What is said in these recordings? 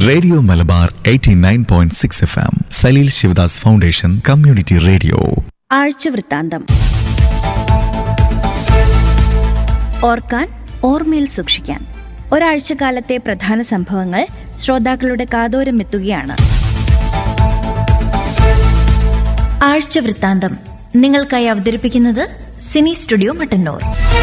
radio Malabar 89.6 F M Saleel Shivadas foundation community radio ആഴ്ചവൃത്താന്തം ഓർക്കാൻ ഓർമ്മയിൽ സൂക്ഷിക്കാൻ ഒരാഴ്ചക്കാലത്തെ പ്രധാന സംഭവങ്ങൾ ശ്രോതാക്കളുടെ കാതോരം എത്തുകയാണ് ആഴ്ചവൃത്താന്തം നിങ്ങൾക്കായി അവതരിപ്പിക്കുന്നത് cine studio Mattannur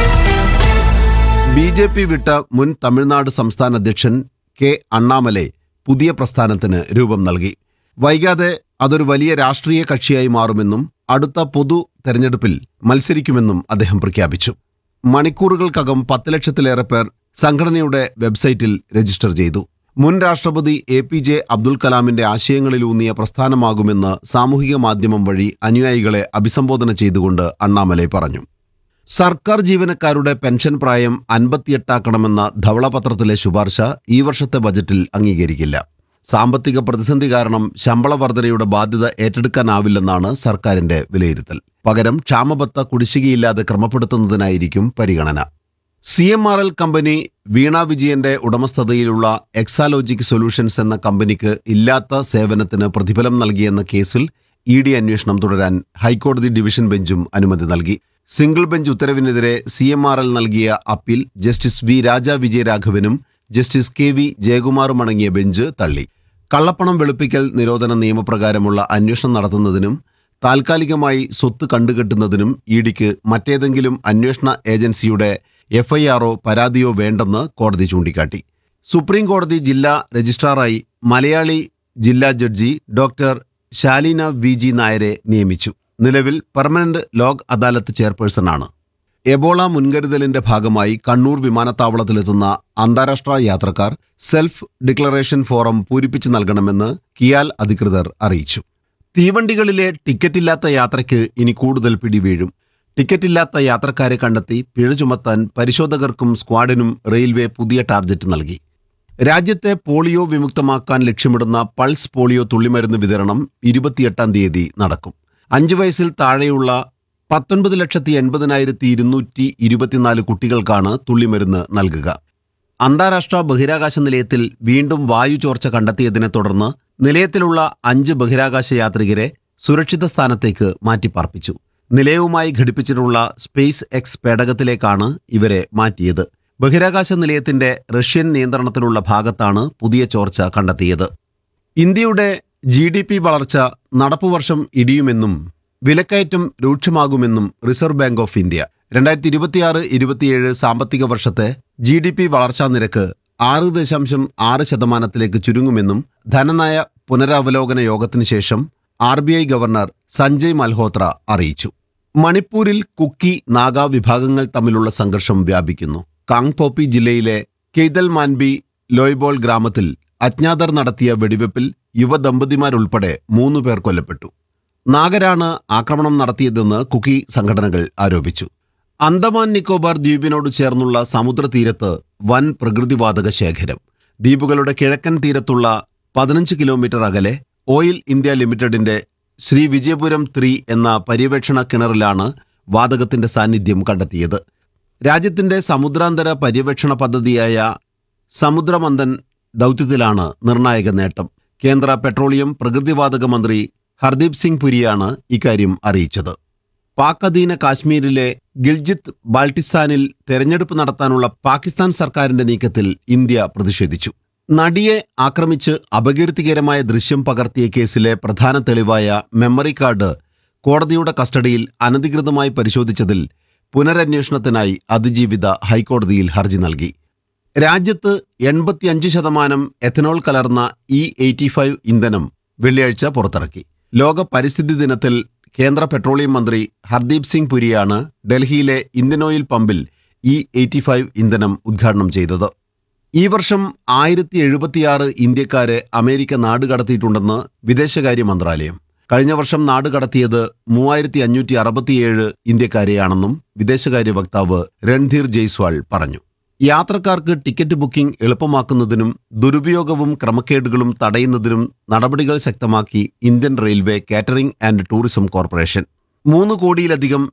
B J P വിട്ട മുൻ തമിഴ്നാട് സംസ്ഥാന അധ്യക്ഷൻ കെ അണ്ണാമലൈ പുതിയ പ്രസ്ഥാനത്തിന് രൂപം നൽകി വൈകാതെ അതൊരു വലിയ രാഷ്ട്രീയ കക്ഷിയായി മാറുമെന്നും അടുത്ത പൊതു തെരഞ്ഞെടുപ്പിൽ മത്സരിക്കുമെന്നും അദ്ദേഹം പ്രഖ്യാപിച്ചു മണിക്കൂറുകൾക്കകം പത്ത് ലക്ഷത്തിലേറെ പേർ സംഘടനയുടെ വെബ്സൈറ്റിൽ രജിസ്റ്റർ ചെയ്തു മുൻ രാഷ്ട്രപതി എ പി ജെ അബ്ദുൽ കലാമിന്റെ ആശയങ്ങളിലൂന്നിയ പ്രസ്ഥാനമാകുമെന്ന് സാമൂഹിക മാധ്യമം വഴി അനുയായികളെ അഭിസംബോധന ചെയ്തുകൊണ്ട് അണ്ണാമലൈ പറഞ്ഞു സർക്കാർ ജീവനക്കാരുടെ പെൻഷൻ പ്രായം അൻപത്തിയെട്ടാക്കണമെന്ന ധവളപത്രത്തിലെ ശുപാർശ ഈ വർഷത്തെ ബജറ്റിൽ അംഗീകരിക്കില്ല സാമ്പത്തിക പ്രതിസന്ധി കാരണം ശമ്പള വർധനയുടെ ബാധ്യത ഏറ്റെടുക്കാനാവില്ലെന്നാണ് സർക്കാരിന്റെ വിലയിരുത്തൽ പകരം ക്ഷാമബത്ത കുടിശ്ശികയില്ലാതെ ക്രമപ്പെടുത്തുന്നതിനായിരിക്കും പരിഗണന C M R L company Veena വിജയന്റെ ഉടമസ്ഥതയിലുള്ള എക്സാലോജിക് സൊല്യൂഷൻസ് എന്ന കമ്പനിക്ക് ഇല്ലാത്ത സേവനത്തിന് പ്രതിഫലം നൽകിയെന്ന കേസിൽ ഇ ഡി അന്വേഷണം തുടരാൻ ഹൈക്കോടതി ഡിവിഷൻ ബെഞ്ചും അനുമതി നൽകി സിംഗിൾ ബെഞ്ച് ഉത്തരവിനെതിരെ സി എം ആർ എൽ നൽകിയ അപ്പീൽ ജസ്റ്റിസ് വി രാജ വിജയരാഘവനും ജസ്റ്റിസ് കെ വി ജയകുമാറും അടങ്ങിയ ബെഞ്ച് തള്ളി കള്ളപ്പണം വെളുപ്പിക്കൽ നിരോധന നിയമപ്രകാരമുള്ള അന്വേഷണം നടത്തുന്നതിനും താൽക്കാലികമായി സ്വത്ത് കണ്ടുകെട്ടുന്നതിനും ഇ ഡിക്ക് മറ്റേതെങ്കിലും അന്വേഷണ ഏജൻസിയുടെ എഫ്ഐആറോ പരാതിയോ വേണ്ടെന്ന് കോടതി ചൂണ്ടിക്കാട്ടി സുപ്രീം കോടതി ജില്ലാ രജിസ്ട്രാറായി മലയാളി ജില്ലാ ജഡ്ജി ഡോക്ടർ ശാലീന വി ജി നായരെ നിയമിച്ചു നിലവിൽ പെർമനന്റ് ലോക് അദാലത്ത് ചെയർപേഴ്സണാണ് എബോള മുൻകരുതലിന്റെ ഭാഗമായി കണ്ണൂർ വിമാനത്താവളത്തിലെത്തുന്ന അന്താരാഷ്ട്ര യാത്രക്കാർ സെൽഫ് ഡിക്ലറേഷൻ ഫോറം പൂരിപ്പിച്ചു നൽകണമെന്ന് കിയാൽ അധികൃതർ അറിയിച്ചു തീവണ്ടികളിലെ ടിക്കറ്റില്ലാത്ത യാത്രയ്ക്ക് ഇനി കൂടുതൽ പിടിവീഴും ടിക്കറ്റില്ലാത്ത യാത്രക്കാരെ കണ്ടെത്തി പിഴ ചുമത്താൻ പരിശോധകർക്കും സ്ക്വാഡിനും റെയിൽവേ പുതിയ ടാർജറ്റ് നൽകി രാജ്യത്തെ പോളിയോ വിമുക്തമാക്കാൻ ലക്ഷ്യമിടുന്ന പൾസ് പോളിയോ തുള്ളിമരുന്ന് വിതരണം ഇരുപത്തിയെട്ടാം തീയതി നടക്കും അഞ്ചു വയസ്സിൽ താഴെയുള്ള പത്തൊൻപത് ലക്ഷത്തി എൺപതിനായിരത്തി ഇരുന്നൂറ്റി ഇരുപത്തിനാല് കുട്ടികൾക്കാണ് തുള്ളിമരുന്ന് നൽകുക അന്താരാഷ്ട്ര ബഹിരാകാശ നിലയത്തിൽ വീണ്ടും വായു ചോർച്ച കണ്ടെത്തിയതിനെ തുടർന്ന് നിലയത്തിലുള്ള അഞ്ച് ബഹിരാകാശ യാത്രികരെ സുരക്ഷിത സ്ഥാനത്തേക്ക് മാറ്റിപ്പാർപ്പിച്ചു നിലയവുമായി ഘടിപ്പിച്ചിട്ടുള്ള സ്പേസ് എക്സ് പേടകത്തിലേക്കാണ് ഇവരെ മാറ്റിയത് ബഹിരാകാശ നിലയത്തിന്റെ റഷ്യൻ നിയന്ത്രണത്തിലുള്ള ഭാഗത്താണ് പുതിയ ചോർച്ച കണ്ടെത്തിയത് ഇന്ത്യയുടെ ജി ഡി പി വളർച്ച നടപ്പുവർഷം ഇടിയുമെന്നും വിലക്കയറ്റം രൂക്ഷമാകുമെന്നും റിസർവ് ബാങ്ക് ഓഫ് ഇന്ത്യ രണ്ടായിരത്തി ഇരുപത്തിയാറ് ഇരുപത്തിയേഴ് സാമ്പത്തിക വർഷത്തെ ജി ഡി പി വളർച്ചാ നിരക്ക് ആറ് ദശാംശം ആറ് ശതമാനത്തിലേക്ക് ചുരുങ്ങുമെന്നും ധനനയ പുനരവലോകന യോഗത്തിന് ശേഷം R B I governor Sanjay Malhotra അറിയിച്ചു മണിപ്പൂരിൽ കുക്കി നാഗ വിഭാഗങ്ങൾ തമ്മിലുള്ള സംഘർഷം വ്യാപിക്കുന്നു കാങ്പോപ്പി ജില്ലയിലെ കെയ്തൽ മാൻബി ലോയ്ബോൾ ഗ്രാമത്തിൽ അജ്ഞാതർ നടത്തിയ വെടിവെപ്പിൽ യുവദമ്പതിമാരുൾപ്പെടെ മൂന്നു പേർ കൊല്ലപ്പെട്ടു നാഗരാണ് ആക്രമണം നടത്തിയതെന്ന് കുക്കി സംഘടനകൾ ആരോപിച്ചു അന്തമാൻ നിക്കോബാർ ദ്വീപിനോട് ചേർന്നുള്ള സമുദ്രതീരത്ത് വൻ പ്രകൃതിവാതക ശേഖരം ദ്വീപുകളുടെ കിഴക്കൻ തീരത്തുള്ള പതിനഞ്ച് കിലോമീറ്റർ അകലെ ഓയിൽ ഇന്ത്യ ലിമിറ്റഡിന്റെ ശ്രീ വിജയപുരം ത്രീ എന്ന പര്യവേക്ഷണ കിണറിലാണ് വാതകത്തിന്റെ സാന്നിധ്യം കണ്ടെത്തിയത് രാജ്യത്തിന്റെ സമുദ്രാന്തര പര്യവേക്ഷണ പദ്ധതിയായ സമുദ്രമന്ഥൻ ദൗത്യത്തിലാണ് നിർണായക നേട്ടം കേന്ദ്ര പെട്രോളിയം പ്രകൃതിവാതക മന്ത്രി ഹർദീപ് സിംഗ് പുരിയാണ് ഇക്കാര്യം അറിയിച്ചത് പാക് അധീന കാശ്മീരിലെ ഗിൽജിത്ത് ബാൾട്ടിസ്ഥാനിൽ തെരഞ്ഞെടുപ്പ് നടത്താനുള്ള പാകിസ്ഥാൻ സർക്കാരിന്റെ നീക്കത്തിൽ ഇന്ത്യ പ്രതിഷേധിച്ചു നടിയെ ആക്രമിച്ച് അപകീർത്തികരമായ ദൃശ്യം പകർത്തിയ കേസിലെ പ്രധാന തെളിവായ മെമ്മറി കാർഡ് കോടതിയുടെ കസ്റ്റഡിയിൽ അനധികൃതമായി പരിശോധിച്ചതിൽ പുനരന്വേഷണത്തിനായി അതിജീവിത ഹൈക്കോടതിയിൽ ഹർജി നൽകി രാജ്യത്ത് എൺപത്തിയഞ്ച് ശതമാനം എഥനോൾ കലർന്ന ഇ എയ്റ്റി ഫൈവ് ഇന്ധനം വെള്ളിയാഴ്ച പുറത്തിറക്കി ലോക പരിസ്ഥിതി ദിനത്തിൽ കേന്ദ്ര പെട്രോളിയം മന്ത്രി ഹർദീപ് സിംഗ് പുരിയാണ് ഡൽഹിയിലെ ഇന്ത്യൻ ഓയിൽ പമ്പിൽ ഇ എയ്റ്റി ഫൈവ് ഇന്ധനം ഉദ്ഘാടനം ചെയ്തത് ഈ വർഷം ആയിരത്തി എഴുപത്തിയാറ് ഇന്ത്യക്കാരെ അമേരിക്ക നാടുകടത്തിയിട്ടുണ്ടെന്ന് വിദേശകാര്യ മന്ത്രാലയം കഴിഞ്ഞ വർഷം നാടുകടത്തിയത് മൂവായിരത്തി അഞ്ഞൂറ്റി അറുപത്തിയേഴ് ഇന്ത്യക്കാരെയാണെന്നും വിദേശകാര്യ വക്താവ് രൺധീർ ജയ്സ്വാൾ പറഞ്ഞു യാത്രക്കാർക്ക് ടിക്കറ്റ് ബുക്കിംഗ് എളുപ്പമാക്കുന്നതിനും ദുരുപയോഗവും ക്രമക്കേടുകളും തടയുന്നതിനും നടപടികൾ ശക്തമാക്കി Indian railway catering and tourism corporation മൂന്ന് കോടിയിലധികം